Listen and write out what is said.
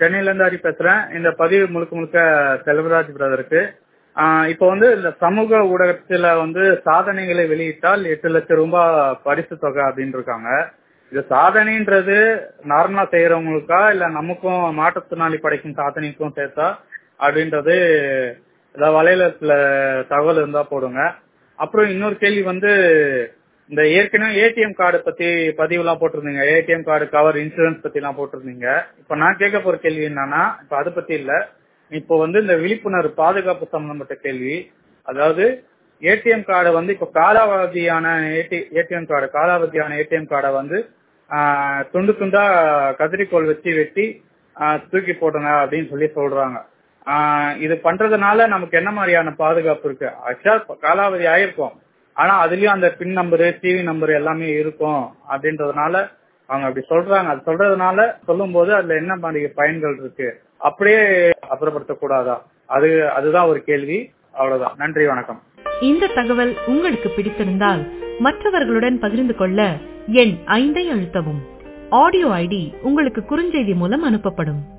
சென்னையில இருந்து ஹரி பேசுறேன் இந்த பதிவு முழுக்க முழுக்க செல்வராஜ் பிரதருக்கு ஆஹ் இப்போ வந்து இந்த சமூக ஊடகத்துல வந்து சாதனைகளை வெளியிட்டால் எட்டு லட்சம் ரூபாய் பரிசு தொகை அப்படின்னு இருக்காங்க இது சாதனைன்றது நார்மலா செய்யறவங்களுக்கா இல்ல நமக்கும் மாற்றுத்திறனாளி படைக்கும் சாதனைக்கும் சேர்த்தா அப்படின்றது ஏதாவது வலையில தகவல் இருந்தா போடுங்க அப்புறம் இன்னொரு கேள்வி வந்து இந்த ஏற்கனவே ஏடிஎம் கார்டு பத்தி பதிவுலாம் போட்டிருந்தீங்க ஏடிஎம் கார்டு கவர் இன்சூரன்ஸ் பத்தி எல்லாம் போட்டிருந்தீங்க இப்ப நான் கேட்க போற கேள்வி என்னன்னா இப்ப அதை பத்தி இல்ல இப்போ வந்து இந்த விழிப்புணர்வு பாதுகாப்பு சம்பந்தப்பட்ட கேள்வி அதாவது ஏடிஎம் கார்டை வந்து இப்போ காலாவதியான ஏடிஎம் கார்டு காலாவதியான ஏடிஎம் கார்டை வந்து ஆஹ், துண்டு துண்டா கத்திரிக்கோல் வச்சு வெட்டி ஆஹ், தூக்கி போடுங்க அப்படின்னு சொல்லி சொல்றாங்க ஆஹ், இது பண்றதுனால நமக்கு என்ன மாதிரியான பாதுகாப்பு இருக்கு ஆக்சுவலா காலாவதி ஆயிருக்கும் ஆனா அதுலயும் அந்த பின் நம்பரு டிவி நம்பர் எல்லாமே இருக்கும் அப்படின்றதுனால அவங்க அப்படி சொல்றாங்க அது சொல்றதுனால சொல்லும் போது அதுல என்ன மாதிரி பயன்கள் இருக்கு அப்படியே அப்புறப்படுத்த கூடாதா அது அதுதான் ஒரு கேள்வி அவ்வளவுதான் நன்றி வணக்கம் இந்த தகவல் உங்களுக்கு பிடித்திருந்தால் மற்றவர்களுடன் பகிர்ந்து கொள்ள எண் ஐந்தை அழுத்தவும் ஆடியோ ஐடி உங்களுக்கு குறுஞ்செய்தி மூலம் அனுப்பப்படும்